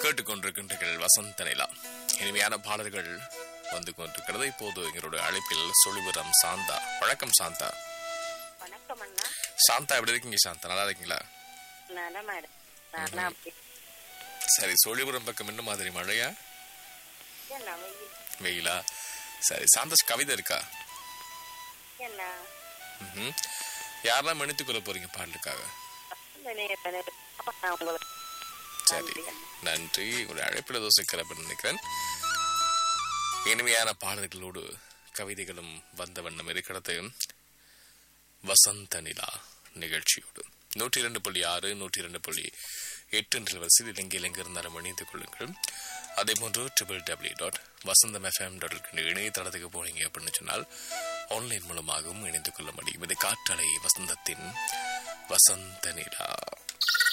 கேட்டுக்கொண்டிருக்கின்றீர்கள் வசந்த நிலா இனிமையான பாடல்கள் வந்து கொண்டிருக்கிறது இப்போது எங்களுடைய அழைப்பில் சொலிபுரம் சாந்தா வணக்கம் சாந்தா வணக்கம் அண்ணா சாந்தா எப்படி இருக்கீங்க சாந்தா நல்லா இருக்கீங்களா நான் மேடம் நான் அப்படி சரி சொலிபுரம் பக்கம் இன்னும் மாதிரி மழையா என்ன வெயில் வெயிலா சரி சாந்தஸ் கவிதை இருக்கா என்ன ம்ஹும். யாரெல்லாம் மன்னித்துக் கொள்ள போறீங்க பாடலுக்காக இந்த நேரத்துல நான் உங்களுக்கு சரி நன்றி அண்ணா. நன்றி ஒரு அழைப்பில் தோசைக்கிறப்ப நினைக்கிறேன் இனிமையான பாடல்களோடு கவிதைகளும் வந்த வண்ணம் இருக்கிறது வசந்த நிலா நிகழ்ச்சியோடு நூற்றி இரண்டு புள்ளி ஆறு நூற்றி இரண்டு புள்ளி எட்டு என்ற வரிசையில் இலங்கையில் எங்க இருந்தாலும் இணைந்து கொள்ளுங்கள் அதே போன்று triple W dot Vasantham FM dot இணையதளத்துக்கு போனீங்க அப்படின்னு சொன்னால் ஆன்லைன் மூலமாகவும் இணைந்து கொள்ள முடியும் இது காற்றலை வசந்தத்தின் வசந்த நிலா